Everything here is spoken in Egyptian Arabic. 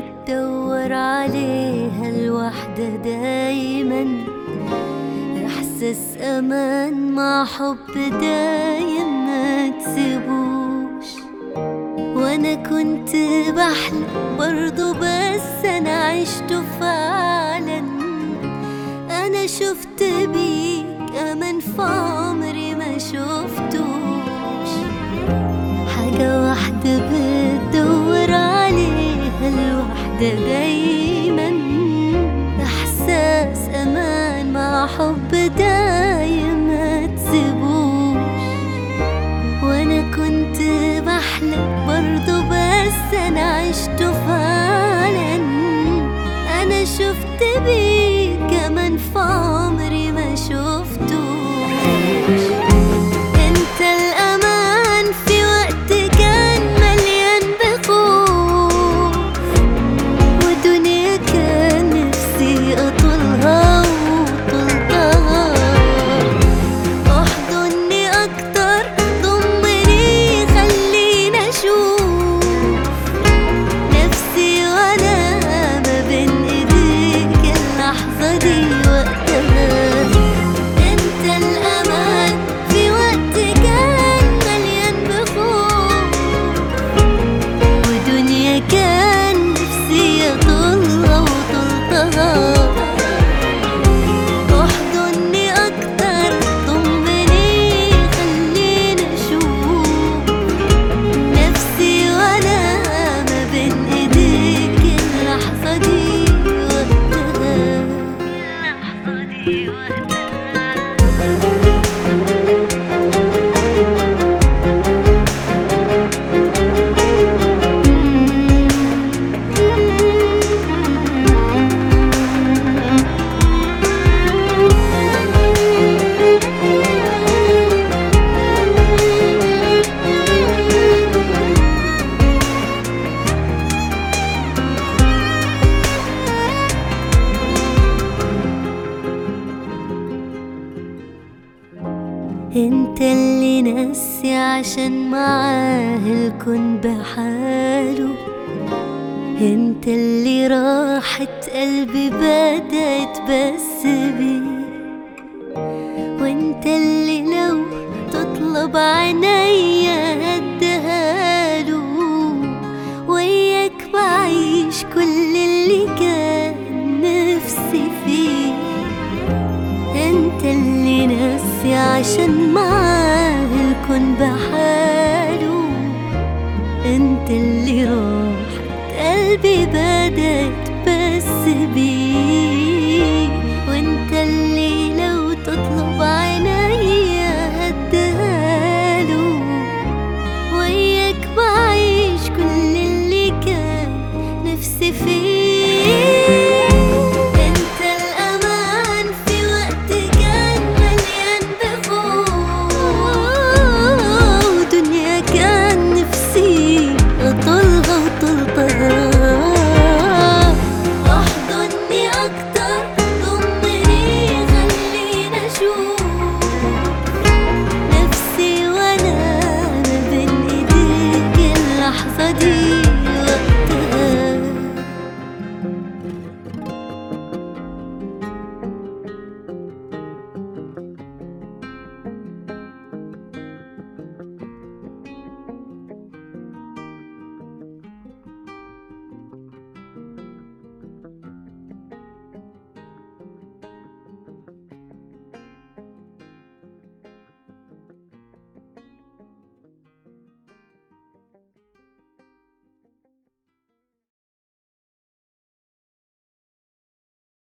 بتدور عليها الوحدة دايما إحساس أمان مع حب دايم ما تسيبوش وأنا كنت بحلم برضو بس أنا عشته فعلا أنا شفت بيك أمان في عمري ما شفتوش حاجة واحدة بتدور عليها الوحدة دايما إحساس أمان مع حب دايم ما تسيبوش وأنا كنت بحلم برضو بس أنا عشته فعلا أنا شفت بيك كمان في عمري ما شفتوش انت الامان في وقت كان مليان بخوف ودنيا كان نفسي اطولها وطلتها احضني اكتر ضمني خليني اشوف نفسي وانا ما بين ايديك اللحظة دي وقتها انت الامان في وقت كان مليان بخوف ودنيا كان نفسي اطولها وطلتها احضني اكتر ضمني خليني اشوف نفسي وانا ما بين ايديك اللحظة دي وقتها اللحظة دي وقتها انت اللي ناسي عشان معاه الكون بحاله انت اللي راحت قلبي بدأت بس بيك وانت اللي لو تطلب عينيا هديهاله وياك بعيش كل اللي كان نفسي فيه انت اللي ناسي عشان معاه الكون بحاله انت اللي راحت قلبي بدأت بس بيه وانت اللي لو تطلب عينيا هديهاله وياك بعيش كل اللي كان نفسي فيه